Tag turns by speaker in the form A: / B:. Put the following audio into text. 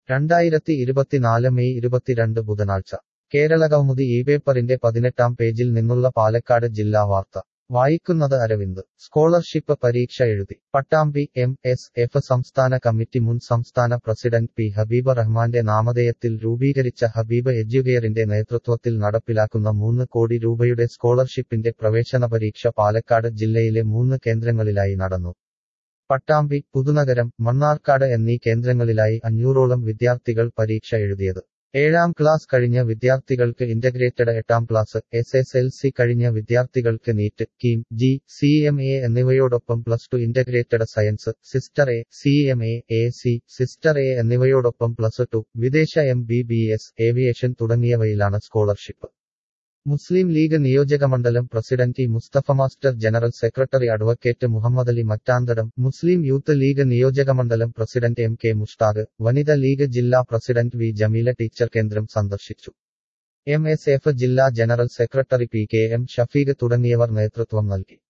A: രണ്ടായിരത്തി ഇരുപത്തിനാല് മെയ് ഇരുപത്തിരണ്ട് ബുധനാഴ്ച കേരള കൗമുദി ഈ പേപ്പറിന്റെ പതിനെട്ടാം പേജിൽ നിന്നുള്ള പാലക്കാട് ജില്ലാ വാർത്ത വായിക്കുന്നത് അരവിന്ദ് സ്കോളർഷിപ്പ് പരീക്ഷ എഴുതി പട്ടാമ്പി എം എസ് എഫ് സംസ്ഥാന കമ്മിറ്റി മുൻ സംസ്ഥാന പ്രസിഡന്റ് പി ഹബീബ് റഹ്മാന്റെ നാമധേയത്തിൽ രൂപീകരിച്ച ഹബീബ് എഡ്യൂകെയറിന്റെ നേതൃത്വത്തിൽ നടപ്പിലാക്കുന്ന മൂന്ന് കോടി രൂപയുടെ സ്കോളർഷിപ്പിന്റെ പ്രവേശന പരീക്ഷ പാലക്കാട് ജില്ലയിലെ മൂന്ന് കേന്ദ്രങ്ങളിലായി നടന്നു പട്ടാമ്പി പുതുനഗരം മണ്ണാർക്കാട് എന്നീ കേന്ദ്രങ്ങളിലായി അഞ്ഞൂറോളം വിദ്യാർത്ഥികൾ പരീക്ഷ എഴുതിയത് ഏഴാം ക്ലാസ് കഴിഞ്ഞ വിദ്യാർത്ഥികൾക്ക് ഇന്റഗ്രേറ്റഡ് എട്ടാം class S S L C കഴിഞ്ഞ വിദ്യാർത്ഥികൾക്ക് NEET KEAM G C M A എന്നിവയോടൊപ്പം plus two integrated science sister A C M A A C sister A എന്നിവയോടൊപ്പം പ്ലസ് ടു വിദേശ M B B S aviation തുടങ്ങിയവയിലാണ് scholarship Muslim League നിയോജകമണ്ഡലം president E Mustafa master general secretary advocate Muhammad Ali Mattanthadam Muslim Youth League നിയോജകമണ്ഡലം president M K Mushtaq Vanitha League ജില്ലാ president V Jameela teacher കേന്ദ്രം സന്ദർശിച്ചു M S F ജില്ലാ general secretary P K M Shafeeq തുടങ്ങിയവർ നേതൃത്വം നൽകി